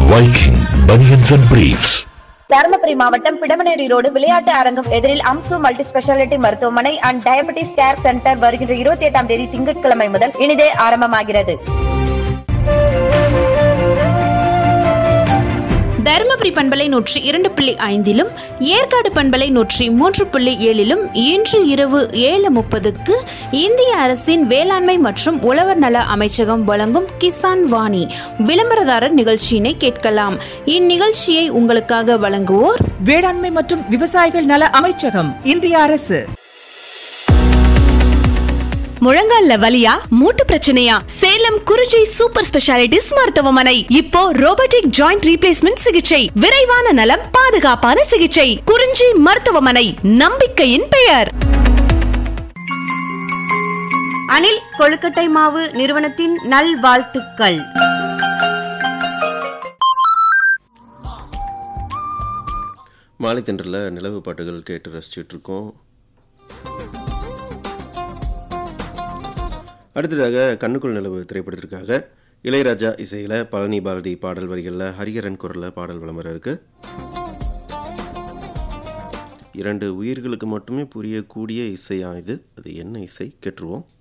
Viking Bunions and Briefs. Dharmapuri மாவட்டம் Pidamaneri road விளையாட்டு அரங்கம் எதிரில் அம்சு மல்டி ஸ்பெஷாலிட்டி மருத்துவமனை அண்ட் டயபெட்டிஸ் கேர் சென்டர் வருகின்ற இருபத்தி எட்டாம் தேதி திங்கட்கிழமை முதல் இனிதே ஆரம்பமாகிறது தருமபுரி பண்பலை நூற்றி இரண்டு புள்ளி ஐந்திலும் ஏற்காடு பண்பலை நூற்றி மூன்று புள்ளி ஏழிலும் இன்று இரவு ஏழு முப்பதுக்கு இந்திய அரசின் வேளாண்மை மற்றும் உழவர் நல அமைச்சகம் வழங்கும் கிசான் வாணி விளம்பரதாரர் நிகழ்ச்சியினை கேட்கலாம் இந்நிகழ்ச்சியை உங்களுக்காக வழங்குவோர் வேளாண்மை மற்றும் விவசாயிகள் நல அமைச்சகம் இந்திய அரசு முழங்கால்ல வலியா மூட்டு பிரச்சனையா சேலம் குறிஞ்சி சூப்பர் ஸ்பெஷாலிட்டிஸ் மருத்துவமனை இப்போ ரோபோட்டிக் ஜாயிண்ட் ரீப்ளேஸ்மெண்ட் சிகிச்சை விரைவான நலம் பாதுகாப்பான சிகிச்சை குறிஞ்சி மருத்துவமனை நம்பிக்கையின் பெயர் அனில் கொழுக்கட்டை மாவு நிறுவனத்தின் நல்வாழ்த்துக்கள் மாலை தென்றலில் நிலவு பாட்டுகள் கேட்டு ரசிச்சுட்டு இருக்கோம் அடுத்ததாக கண்ணுக்குள் நிலவு திரைப்படத்திற்காக இளையராஜா இசையில் பழனி பாரதி பாடல் வரிகளில் ஹரிஹரன் குரலில் பாடல் விளம்பரம் இருக்கு இரண்டு உயிர்களுக்கு மட்டுமே புரியக்கூடிய இசையா இது அது என்ன இசை கேட்டுருவோம்